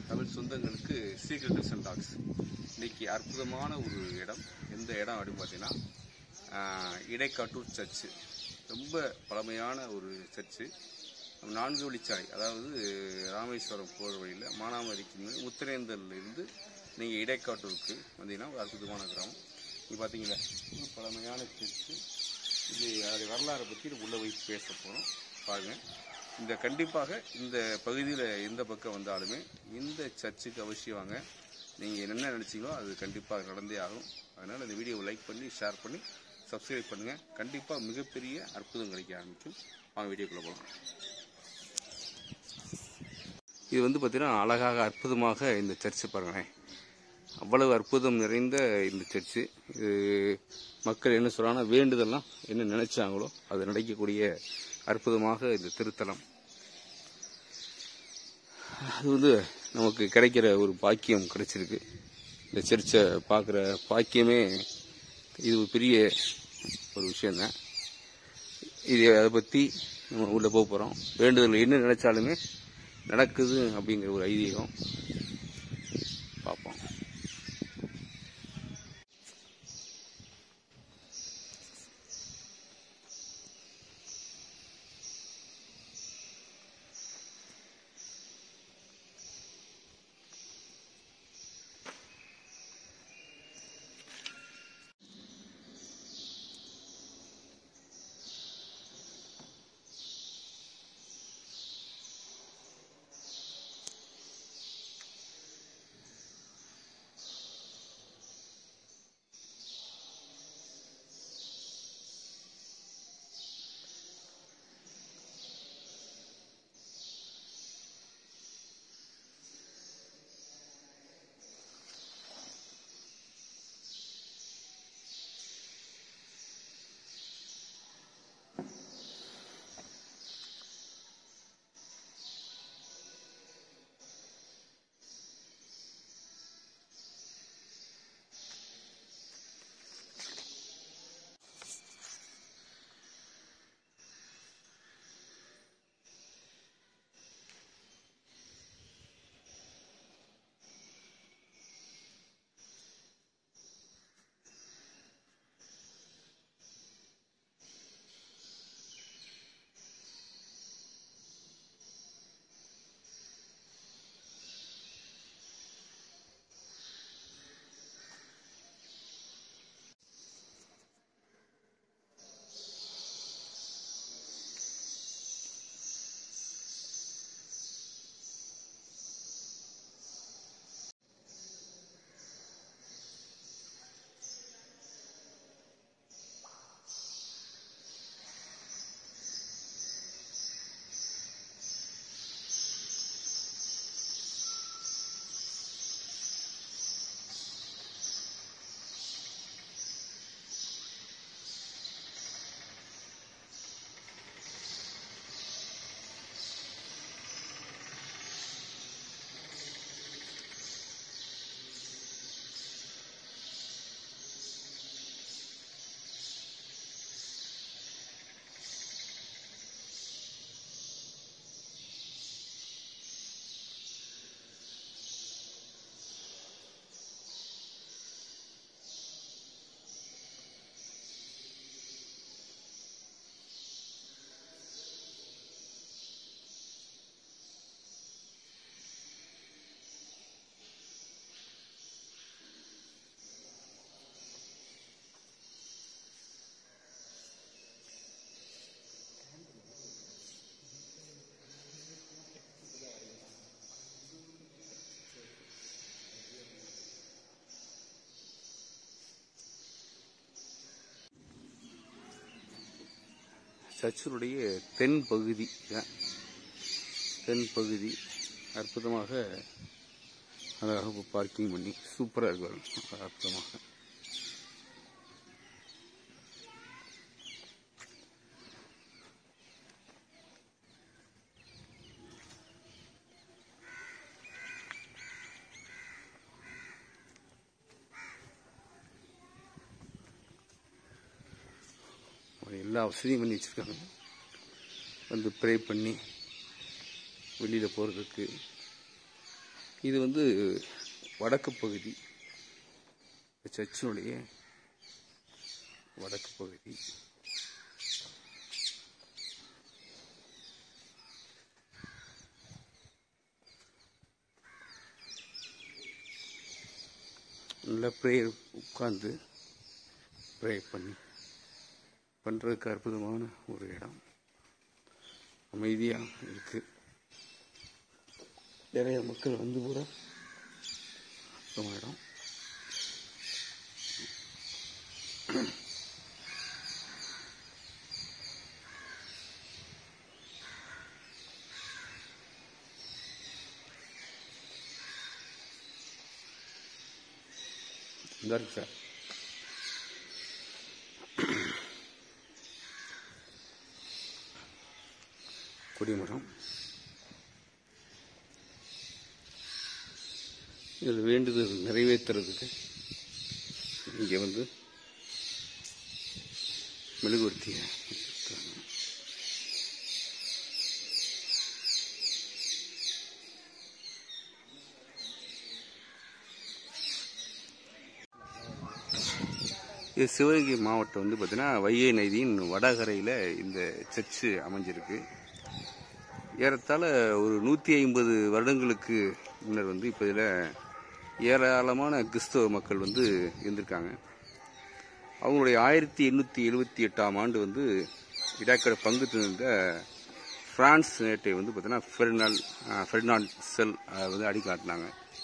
தமிழ் சொந்தங்களுக்கு சீக்கிரம் கிருஷ்ணன் டாக்ஸ் இன்னைக்கு அற்புதமான ஒரு இடம் எந்த இடம் அப்படின்னு பார்த்தீங்கன்னா ஆஹ், இடைக்காட்டூர் சர்ச்சு ரொம்ப பழமையான ஒரு சர்ச்சு நான்கு வழிச்சாலை அதாவது ராமேஸ்வரம் போகிற வழியில் மானாமரிக்கு முத்திரேந்தல்ல இருந்து நீங்கள் இடைக்காட்டூருக்கு வந்தீங்கன்னா ஒரு அற்புதமான கிராமம் இங்கே பார்த்தீங்களா இது பழமையான சர்ச்சு இது அது வரலாறை பற்றி உள்ளே போய் பேச போகிறோம் பாருங்கள் இந்த கண்டிப்பாக இந்த பகுதியில் எந்த பக்கம் வந்தாலுமே இந்த சர்ச்சுக்கு அவசியம் வாங்க நீங்கள் என்ன நினச்சிங்களோ அது கண்டிப்பாக நடந்தே ஆகும் அதனால் இந்த வீடியோவை லைக் பண்ணி ஷேர் பண்ணி சப்ஸ்கிரைப் பண்ணுங்கள் கண்டிப்பாக மிகப்பெரிய அற்புதம் கிடைக்க ஆரம்பிக்கும் வாங்க வீடியோக்குள்ளே போகலாம் இது வந்து பார்த்தீங்கன்னா அழகாக அற்புதமாக இந்த சர்ச்சு பாருங்களேன் அவ்வளவு அற்புதம் நிறைந்த இந்த சர்ச்சு இது மக்கள் என்ன சொல்றாங்கன்னா வேண்டுதல்லாம் என்ன நினைச்சாங்களோ அது நடக்கக்கூடிய அற்புதமாக இந்த திருத்தலம் அது வந்து நமக்கு கிடைக்கிற ஒரு பாக்கியம் கிடைச்சிருக்கு இந்த சர்ச்சை பார்க்குற பாக்கியமே இது ஒரு பெரிய ஒரு விஷயம்தான் இது அதை பற்றி நம்ம உள்ளே போக போகிறோம் வேண்டுதல் என்ன நினைச்சாலுமே நடக்குது அப்படிங்கிற ஒரு ஐதீகம் பார்ப்போம் சர்ச்சினுடைய தென் பகுதி தான். தென் பகுதி அற்புதமாக அழகாக பார்க்கிங் பண்ணி சூப்பராக இருக்கு பாருங்க. அற்புதமாக எல்லா வசதியும் பண்ணி வச்சுருக்காங்க வந்து ப்ரே பண்ணி வெளியில் போகிறதுக்கு இது வந்து வடக்கு பகுதி சர்ச்சினுடைய வடக்கு பகுதி நல்ல ப்ரேயர் உட்கார்ந்து ப்ரே பண்ணி பண்ணுறதுக்கு அற்புதமான ஒரு இடம் அமைதியாக இருக்கு நிறைய மக்கள் வந்து கூட அற்புதமான இடம் இந்த இருக்கு சார் கொடிமரம் இதில் வேண்டுதல் நிறைவேற்றுறதுக்கு இங்கே வந்து மெழுகுவர்த்தியை ஏற்றுறாங்க. இது சிவகங்கை மாவட்டம் வந்து பார்த்தீங்கன்னா வைகை நதியின் வடகரையில் இந்த சர்ச்சு அமைஞ்சிருக்கு ஏறத்தாழ ஒரு நூற்றி ஐம்பது வருடங்களுக்கு முன்னர் வந்து இப்போ இதில் ஏராளமான கிறிஸ்தவ மக்கள் வந்து இருந்திருக்காங்க அவங்களுடைய ஆயிரத்தி எண்ணூற்றி எழுபத்தி எட்டாம் ஆண்டு வந்து இடாக்கடை பங்கு தந்த பிரான்ஸ் நேட்டை வந்து பார்த்தீங்கன்னா ஃபெர்னால் ஃபெர்னாண்ட் செல் அதை வந்து அடிக்காட்டினாங்க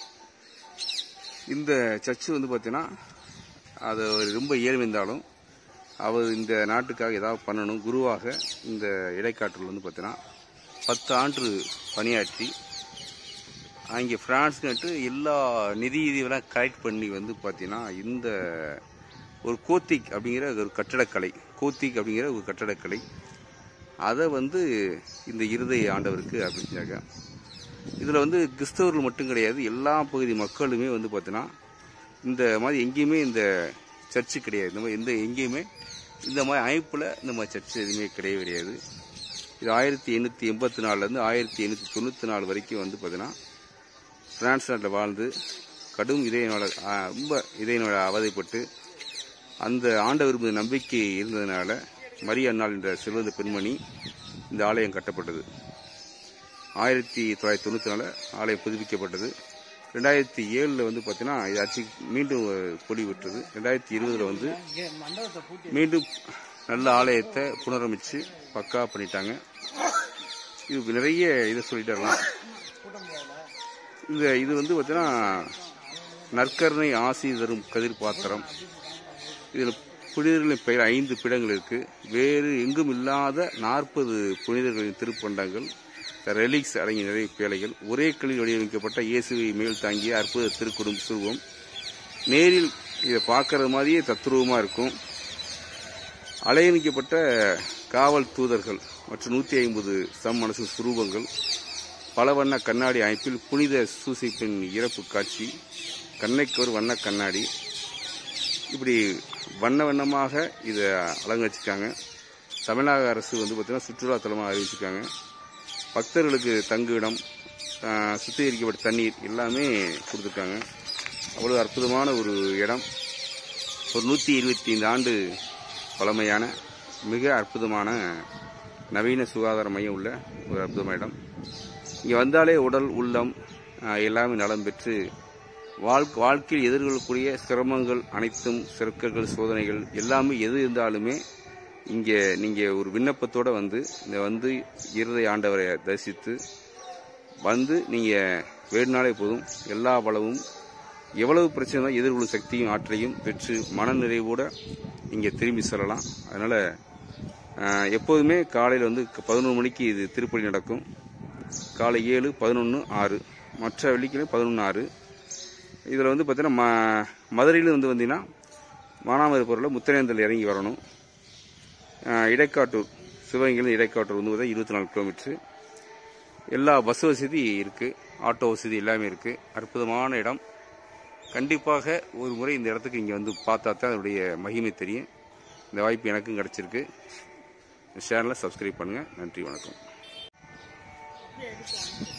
இந்த சர்ச்சு வந்து பார்த்தீங்கன்னா அது அவர் ரொம்ப ஏழ்மைந்தாலும் அவர் இந்த நாட்டுக்காக ஏதாவது பண்ணணும் குருவாக இந்த இடைக்காற்றில் வந்து பார்த்தீங்கன்னா பத்து ஆண்டு பணியாற்றி அங்கே பிரான்ஸ் நாட்டு எல்லா நிதி இதெல்லாம் கலெக்ட் பண்ணி வந்து பார்த்தீங்கன்னா இந்த ஒரு கோத்திக் அப்படிங்கிற ஒரு கட்டடக்கலை கோத்திக் அப்படிங்கிற ஒரு கட்டடக்கலை அதை வந்து இந்த இருதய ஆண்டவருக்கு அப்படின்னாங்க இதில் வந்து கிறிஸ்தவர்கள் மட்டும் கிடையாது எல்லா பகுதி மக்களுமே வந்து பார்த்தீங்கன்னா இந்த மாதிரி எங்கேயுமே இந்த சர்ச்சு கிடையாது இந்த மாதிரி எந்த எங்கேயுமே இந்த மாதிரி அமைப்பில் இந்த மாதிரி சர்ச்சு எதுவுமே கிடையவே கிடையாது இது ஆயிரத்தி எண்ணூற்றி எண்பத்தி நாலுலேருந்து ஆயிரத்தி எண்ணூற்றி தொண்ணூற்றி நாலு வரைக்கும் வந்து பார்த்தீங்கன்னா பிரான்ஸ் நாட்டில் வாழ்ந்து கடும் இதயநோட ஆ, ரொம்ப இதயநோட அவதைப்பட்டு அந்த ஆண்டவர் மீது நம்பிக்கை இருந்ததுனால மரிய அன்னாள் என்ற செல்வந்த பெண்மணி இந்த ஆலயம் கட்டப்பட்டது ஆயிரத்தி தொள்ளாயிரத்தி தொண்ணூற்றி நாலு ஆலயம் புதுப்பிக்கப்பட்டது ரெண்டாயிரத்தி ஏழில் வந்து பார்த்தீங்கன்னா இது ஆட்சி மீண்டும் பொடி விட்டுறது ரெண்டாயிரத்தி இருபதில் வந்து மீண்டும் நல்ல ஆலயத்தை புனரமைச்சு பக்கா பண்ணிட்டாங்க இது நிறைய இதை சொல்லிட்டு வரலாம் இந்த இது வந்து பார்த்தீங்கன்னா நற்கருணை ஆசி தரும் கதிர் பாத்திரம் இதில் புனிதர்களின் பெயர் ஐந்து பிடங்கள் இருக்கு வேறு எங்கும் இல்லாத நாற்பது புனிதர்களின் திருப்பண்டங்கள் ரெலிக்ஸ் அடங்கிய நிறைய பேழைகள் ஒரே கல்லில் வடிவமைக்கப்பட்ட இயேசுவை மேல் தாங்கிய அற்புத திருக்குடும் சுருவம் நேரில் இதை பார்க்கறது மாதிரியே தத்ரூபமாக இருக்கும் அலையணிக்கப்பட்ட காவல் தூதர்கள் மற்றும் நூற்றி ஐம்பது சம் மனசு சுரூபங்கள் பல வண்ண கண்ணாடி அமைப்பில் புனித சூசைப்பின் இறப்பு காட்சி கண்ணைக்கு ஒரு வண்ண கண்ணாடி இப்படி வண்ண வண்ணமாக இதை அலங்கரிச்சிருக்காங்க தமிழக அரசு வந்து பார்த்தீங்கன்னா சுற்றுலாத்தலமாக அறிவிச்சிருக்காங்க பக்தர்களுக்கு தங்குமிடம் ஆஹ், சுத்திகரிக்கப்பட்ட தண்ணீர் எல்லாமே கொடுத்துருக்காங்க அவ்வளோ அற்புதமான ஒரு இடம் ஒரு நூற்றி இருபத்தி ஐந்து ஆண்டு பழமையான மிக அற்புதமான நவீன சுகாதார மையம் உள்ள ஒரு அற்புதமான இடம் இங்கே வந்தாலே உடல் உள்ளம் ஆஹ், எல்லாமே நலம் பெற்று வாழ் வாழ்க்கையில் எதிர்கொள்ளக்கூடிய சிரமங்கள் அனைத்தும் சிறக்கங்கள் சோதனைகள் எல்லாமே எது இருந்தாலுமே இங்கே நீங்கள் ஒரு விண்ணப்பத்தோட வந்து இந்த வந்து இருதய ஆண்டவரை தரிசித்து வந்து நீங்கள் வேணுனாலே போதும் எல்லா வளமும் எவ்வளவு பிரச்சனை எதிர்கொள்ளும் சக்தியும் ஆற்றலையும் பெற்று மன நிறைவோட இங்கே திரும்பி செல்லலாம் அதனால் எப்போதுமே காலையில் வந்து பதினொரு மணிக்கு இது திருப்பலி நடக்கும் காலை ஏழு பதினொன்று ஆறு மற்ற வெள்ளிக்கிழமை பதினொன்று ஆறு இதில் வந்து பார்த்தீங்கன்னா ம மதுரையில் வந்து வந்தீங்கன்னா மானாமதுபுரில் முத்தரேந்தல் இறங்கி வரணும் அஹ் இடைக்காட்டூர் சிவகங்கையிலிருந்து இடைக்காட்டூர் வந்து பார்த்தா இருபத்தி நாலு கிலோமீட்ரு எல்லா பஸ் வசதி இருக்குது ஆட்டோ வசதி எல்லாமே இருக்குது அற்புதமான இடம் கண்டிப்பாக ஒரு முறை இந்த இடத்துக்கு இங்கே வந்து பார்த்தா தான் அதனுடைய மகிமை தெரியும் இந்த வாய்ப்பு எனக்கும் கிடச்சிருக்கு சேனலை சப்ஸ்கிரைப் பண்ணுங்கள் நன்றி வணக்கம்